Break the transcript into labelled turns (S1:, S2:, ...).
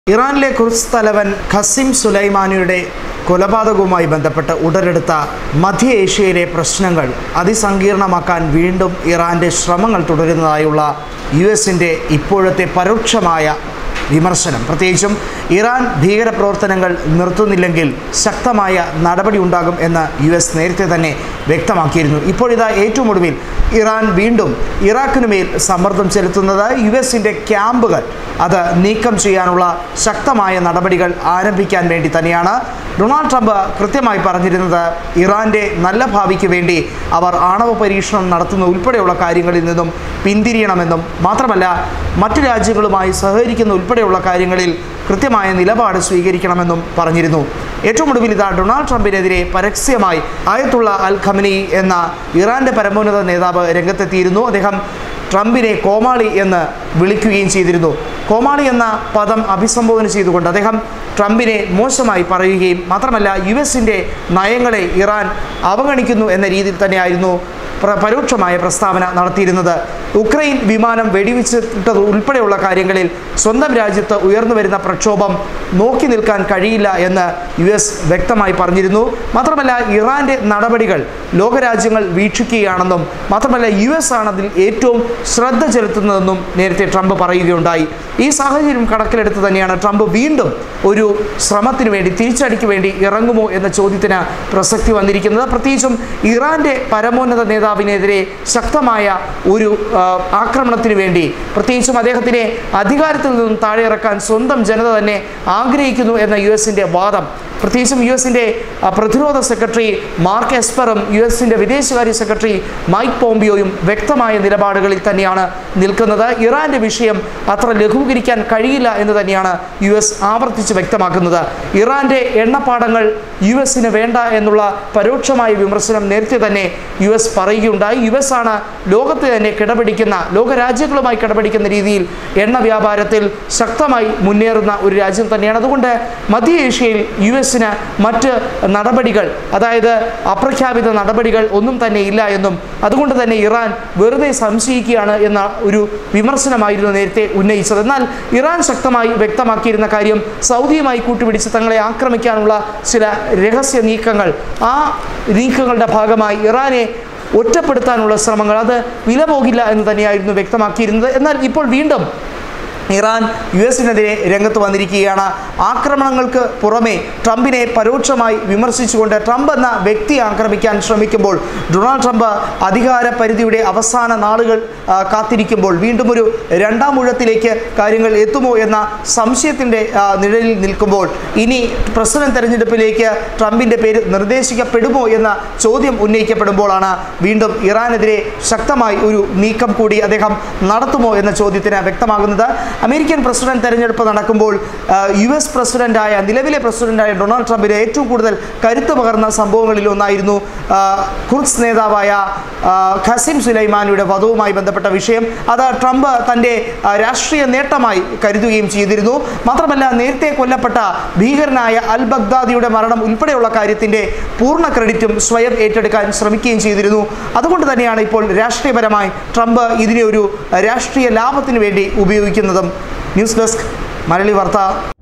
S1: ഇറാനിലെ കുർസ് തലവൻ ഖസിം സുലൈമാനിയുടെ കൊലപാതകവുമായി ബന്ധപ്പെട്ട് ഉടലെടുത്ത മധ്യ ഏഷ്യയിലെ പ്രശ്നങ്ങൾ അതിസങ്കീർണമാക്കാൻ വീണ്ടും ഇറാൻ്റെ ശ്രമങ്ങൾ തുടരുന്നതായുള്ള യു എസിൻ്റെ ഇപ്പോഴത്തെ പരോക്ഷമായ വിമർശനം പ്രത്യേകിച്ചും ഇറാൻ ഭീകരപ്രവർത്തനങ്ങൾ നിർത്തുന്നില്ലെങ്കിൽ ശക്തമായ നടപടി ഉണ്ടാകും എന്ന് യു എസ് നേരത്തെ തന്നെ വ്യക്തമാക്കിയിരുന്നു ഇപ്പോഴിതാ ഏറ്റവും ഒടുവിൽ ഇറാൻ വീണ്ടും ഇറാഖിനുമേൽ സമ്മർദ്ദം ചെലുത്തുന്നത് യു എസിൻ്റെ ക്യാമ്പുകൾ അത് നീക്കം ചെയ്യാനുള്ള ശക്തമായ നടപടികൾ ആരംഭിക്കാൻ വേണ്ടി തന്നെയാണ് ഡൊണാൾഡ് ട്രംപ് കൃത്യമായി പറഞ്ഞിരുന്നത് ഇറാൻ്റെ നല്ല ഭാവിക്ക് വേണ്ടി അവർ ആണവ പരീക്ഷണം നടത്തുന്ന ഉൾപ്പെടെയുള്ള കാര്യങ്ങളിൽ നിന്നും പിന്തിരിയണമെന്നും മാത്രമല്ല മറ്റു രാജ്യങ്ങളുമായി സഹകരിക്കുന്ന ഉൾപ്പെടെയുള്ള കാര്യങ്ങളിൽ കൃത്യമായ നിലപാട് സ്വീകരിക്കണമെന്നും പറഞ്ഞിരുന്നു ഏറ്റവും ഒടുവിൽ ഇതാ ഡൊണാൾഡ് ട്രംപിനെതിരെ പരസ്യമായി ആയത്തുള്ള അൽ ഖമനി എന്ന ഇറാന്റെ പരമോന്നത നേതാവ് രംഗത്തെത്തിയിരുന്നു അദ്ദേഹം ട്രംപിനെ കോമാളി എന്ന് വിളിക്കുകയും ചെയ്തിരുന്നു കോമാളി എന്ന പദം അഭിസംബോധന ചെയ്തുകൊണ്ട് അദ്ദേഹം ട്രംപിനെ മോശമായി പറയുകയും മാത്രമല്ല യു എസിൻ്റെ നയങ്ങളെ ഇറാൻ അവഗണിക്കുന്നു എന്ന രീതിയിൽ തന്നെയായിരുന്നു പ്ര പരോക്ഷമായ പ്രസ്താവന നടത്തിയിരുന്നത് ഉക്രൈൻ വിമാനം വെടിവെച്ചിട്ടത് ഉൾപ്പെടെയുള്ള കാര്യങ്ങളിൽ സ്വന്തം രാജ്യത്ത് ഉയർന്നു വരുന്ന പ്രക്ഷോഭം നോക്കി നിൽക്കാൻ കഴിയില്ല എന്ന് യു എസ് വ്യക്തമായി പറഞ്ഞിരുന്നു മാത്രമല്ല ഇറാൻ്റെ നടപടികൾ ലോകരാജ്യങ്ങൾ വീക്ഷിക്കുകയാണെന്നും മാത്രമല്ല യു എസ് ആണ് അതിൽ ഏറ്റവും ശ്രദ്ധ ചെലുത്തുന്നതെന്നും നേരത്തെ ട്രംപ് പറയുകയുണ്ടായി ഈ സാഹചര്യം കണക്കിലെടുത്ത് തന്നെയാണ് ട്രംപ് വീണ്ടും ഒരു ശ്രമത്തിന് വേണ്ടി തിരിച്ചടിക്ക് വേണ്ടി ഇറങ്ങുമോ എന്ന ചോദ്യത്തിന് പ്രസക്തി വന്നിരിക്കുന്നത് പ്രത്യേകിച്ചും ഇറാന്റെ പരമോന്നത നേതാവിനെതിരെ ശക്തമായ ഒരു ആ, ആക്രമണത്തിന് വേണ്ടി പ്രത്യേകിച്ചും അദ്ദേഹത്തിനെ അധികാരത്തിൽ നിന്നും താഴെ ഇറക്കാൻ സ്വന്തം ജനത തന്നെ ആഗ്രഹിക്കുന്നു എന്ന യു എസിൻ്റെ വാദം പ്രത്യേകിച്ചും യു എസിൻ്റെ പ്രതിരോധ സെക്രട്ടറി മാർക്ക് എസ്പറും യു എസിൻ്റെ വിദേശകാര്യ സെക്രട്ടറി മൈക്ക് പോംപിയോയും വ്യക്തമായ നിലപാടുകളിൽ തന്നെയാണ് നിൽക്കുന്നത് ഇറാന്റെ വിഷയം അത്ര ലഘൂകരിക്കാൻ കഴിയില്ല എന്ന് തന്നെയാണ് യു എസ് ആവർത്തിച്ച് വ്യക്തമാക്കുന്നത് ഇറാന്റെ എണ്ണപ്പാടങ്ങൾ യു എസിന് വേണ്ട എന്നുള്ള പരോക്ഷമായ വിമർശനം നേരത്തെ തന്നെ യു എസ് പറയുകയുണ്ടായി യു എസ് ആണ് ലോകത്തെ തന്നെ കിടപിടിക്കുന്ന ലോകരാജ്യങ്ങളുമായി കിടപിടിക്കുന്ന രീതിയിൽ എണ്ണ വ്യാപാരത്തിൽ ശക്തമായി മുന്നേറുന്ന ഒരു രാജ്യം തന്നെയാണ് അതുകൊണ്ട് മധ്യ ഏഷ്യയിൽ യു എസിന് മറ്റ് നടപടികൾ അതായത് അപ്രഖ്യാപിത നടപടികൾ ഒന്നും തന്നെ ഇല്ല എന്നും അതുകൊണ്ട് തന്നെ ഇറാൻ വെറുതെ സംശയിക്കുകയാണ് എന്ന ഒരു വിമർശനമായിരുന്നു നേരത്തെ ഉന്നയിച്ചത് എന്നാൽ ഇറാൻ ശക്തമായി വ്യക്തമാക്കിയിരുന്ന കാര്യം സൗദിയുമായി കൂട്ടുപിടിച്ച് തങ്ങളെ ആക്രമിക്കാനുള്ള ചില രഹസ്യ നീക്കങ്ങൾ ആ നീക്കങ്ങളുടെ ഭാഗമായി ഇറാനെ ഒറ്റപ്പെടുത്താനുള്ള ശ്രമങ്ങൾ അത് വില പോകില്ല എന്ന് തന്നെയായിരുന്നു വ്യക്തമാക്കിയിരുന്നത് എന്നാൽ ഇപ്പോൾ വീണ്ടും ഇറാൻ യു എസിനെതിരെ രംഗത്ത് വന്നിരിക്കുകയാണ് ആക്രമണങ്ങൾക്ക് പുറമെ ട്രംപിനെ പരോക്ഷമായി വിമർശിച്ചുകൊണ്ട് ട്രംപ് എന്ന വ്യക്തി ആക്രമിക്കാൻ ശ്രമിക്കുമ്പോൾ ഡൊണാൾഡ് ട്രംപ് അധികാര പരിധിയുടെ അവസാന നാളുകൾ ആ, കാത്തിരിക്കുമ്പോൾ വീണ്ടും ഒരു രണ്ടാം ഊഴത്തിലേക്ക് കാര്യങ്ങൾ എത്തുമോ എന്ന സംശയത്തിൻ്റെ ആ, നിഴലിൽ നിൽക്കുമ്പോൾ ഇനി പ്രസിഡന്റ് തെരഞ്ഞെടുപ്പിലേക്ക് ട്രംപിൻ്റെ പേര് നിർദ്ദേശിക്കപ്പെടുമോ എന്ന ചോദ്യം ഉന്നയിക്കപ്പെടുമ്പോഴാണ് വീണ്ടും ഇറാനെതിരെ ശക്തമായി ഒരു നീക്കം കൂടി അദ്ദേഹം നടത്തുമോ എന്ന ചോദ്യത്തിന് വ്യക്തമാകുന്നത് അമേരിക്കൻ പ്രസിഡന്റ് തെരഞ്ഞെടുപ്പ് നടക്കുമ്പോൾ ആ, യു എസ് പ്രസിഡന്റായ നിലവിലെ പ്രസിഡന്റായ ഡൊണാൾഡ് ട്രംപിന് ഏറ്റവും കൂടുതൽ കരുത്ത് പകർന്ന സംഭവങ്ങളിൽ ഒന്നായിരുന്നു ആ, കുർദ്സ് നേതാവായ ആ, ഖസിം സുലൈമാനിയുടെ വധവുമായി ബന്ധപ്പെട്ട വിഷയം അത് ട്രംപ് തൻ്റെ ആ, രാഷ്ട്രീയ നേട്ടമായി കരുതുകയും ചെയ്തിരുന്നു മാത്രമല്ല നേരത്തെ കൊല്ലപ്പെട്ട ഭീകരനായ അൽ ബഗ്ദാദിയുടെ മരണം ഉൾപ്പെടെയുള്ള കാര്യത്തിൻ്റെ പൂർണ്ണ ക്രെഡിറ്റും സ്വയം ഏറ്റെടുക്കാൻ ശ്രമിക്കുകയും ചെയ്തിരുന്നു അതുകൊണ്ട് തന്നെയാണ് ഇപ്പോൾ രാഷ്ട്രീയപരമായി ട്രംപ് ഇതിനെ ഒരു രാഷ്ട്രീയ ലാഭത്തിന് വേണ്ടി ഉപയോഗിക്കുന്നതും ന്യൂസ് ഡെസ്ക് മലയാളി വാർത്ത